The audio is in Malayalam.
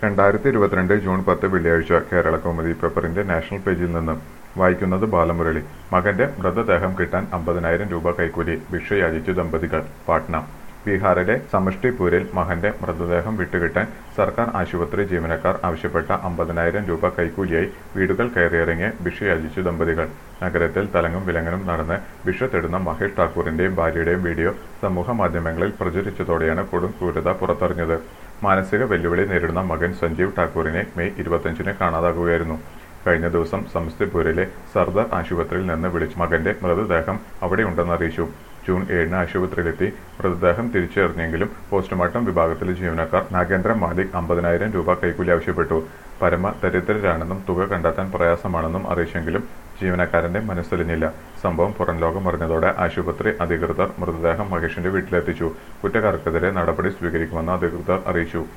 രണ്ടായിരത്തി ഇരുപത്തിരണ്ട് ജൂൺ പത്ത് വെള്ളിയാഴ്ച കേരള കൗമുദി പേപ്പറിന്റെ നാഷണൽ പേജിൽ നിന്ന് വായിക്കുന്നത് ബാലമുരളി മകന്റെ മൃതദേഹം കിട്ടാൻ അമ്പതിനായിരം രൂപ കൈക്കൂലി ഭിക്ഷ യാചിച്ചു ദമ്പതികൾ പാട്ന ബീഹാറിലെ സമഷ്ടിപൂരിൽ മകന്റെ മൃതദേഹം വിട്ടുകിട്ടാൻ സർക്കാർ ആശുപത്രി ജീവനക്കാർ ആവശ്യപ്പെട്ട അമ്പതിനായിരം രൂപ കൈക്കൂലിയായി വീടുകൾ കയറിയിറങ്ങിയ ഭിക്ഷ യാചിച്ചു ദമ്പതികൾ നഗരത്തിൽ തലങ്ങും വിലങ്ങനും നടന്ന് ഭിക്ഷ തേടുന്ന മഹേഷ് ഠാക്കൂറിന്റെയും ഭാര്യയുടെയും വീഡിയോ സമൂഹ മാധ്യമങ്ങളിൽ പ്രചരിച്ചതോടെയാണ് കൊടും ക്രൂരത പുറത്തറിഞ്ഞത് മാനസിക വെല്ലുവിളി നേരിടുന്ന മകൻ സഞ്ജീവ് ഠാക്കൂറിനെ മെയ് ഇരുപത്തിയഞ്ചിന് കാണാതാകുകയായിരുന്നു കഴിഞ്ഞ ദിവസം സമസ്തിപൂരിലെ സർദാർ ആശുപത്രിയിൽ നിന്ന് വിളിച്ച മകന്റെ മൃതദേഹം അവിടെയുണ്ടെന്ന് അറിയിച്ചു ജൂൺ ഏഴിന് ആശുപത്രിയിലെത്തി മൃതദേഹം തിരിച്ചറിഞ്ഞെങ്കിലും പോസ്റ്റ്മോർട്ടം വിഭാഗത്തിലെ ജീവനക്കാർ നാഗേന്ദ്ര മാലിക് അമ്പതിനായിരം രൂപ കൈക്കൂലി ആവശ്യപ്പെട്ടു പരമ ദരിദ്രരാണെന്നും തുക കണ്ടെത്താൻ പ്രയാസമാണെന്നും അറിയിച്ചെങ്കിലും ജീവനക്കാരന്റെ മനസ്സലിഞ്ഞില്ല സംഭവം പുറം ലോകം അറിഞ്ഞതോടെ ആശുപത്രി അധികൃതർ മൃതദേഹം മഹേഷിന്റെ വീട്ടിലെത്തിച്ചു കുറ്റക്കാർക്കെതിരെ നടപടി സ്വീകരിക്കുമെന്ന് അധികൃതർ അറിയിച്ചു